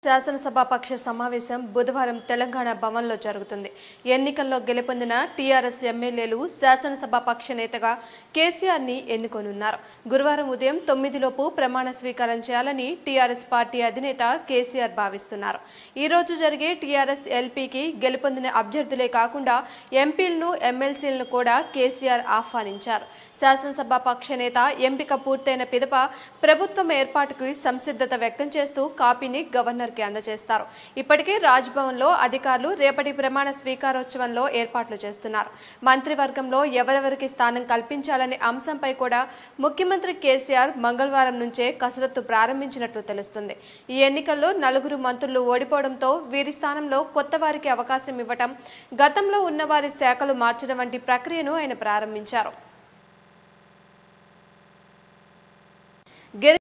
శాసనసభాపక్ష సమావేశం బుధవారం తెలంగాణ భవన్లో జరుగుతుంది ఎన్నికల్లో గెలుపొందిన టీఆర్ఎస్ ఎమ్మెల్యేలు శాసనసభాపక్ష నేతగా కేసీఆర్ ని ఎన్నుకోనున్నారు గురువారం ఉదయం తొమ్మిదిలోపు ప్రమాణ స్వీకారం చేయాలని టీఆర్ఎస్ పార్టీ అధినేత కేసీఆర్ భావిస్తున్నారు ఈ రోజు జరిగే టీఆర్ఎస్ ఎల్పీకి గెలుపొందిన అభ్యర్థులే కాకుండా ఎంపీలను ఎమ్మెల్సీలను కూడా కేసీఆర్ ఆహ్వానించారు శాసనసభాపక్ష నేత ఎంపిక పూర్తయిన పిదప ప్రభుత్వం ఏర్పాటుకు సంసిద్ధత వ్యక్తం చేస్తూ కాపీని గవర్నర్కి అందజేస్తారు ఇప్పటికే రాజ్భవన్లో అధికారులు రేపటి ప్రమాణ స్వీకారోత్సవంలో ఏర్పాట్లు చేస్తున్నారు మంత్రివర్గంలో ఎవరెవరికి స్థానం కల్పించాలనే అంశంపై కూడా ముఖ్యమంత్రి కేసీఆర్ మంగళవారం నుంచే కసరత్తు ప్రారంభించినట్లు తెలుస్తుంది ఈ ఎన్నికల్లో నలుగురు మంత్రులు ఓడిపోవడంతో వీరి స్థానంలో కొత్త వారికి అవకాశం ఇవ్వటం గతంలో ఉన్న వారి శాఖలు మార్చడం వంటి ప్రక్రియను ఆయన ప్రారంభించారు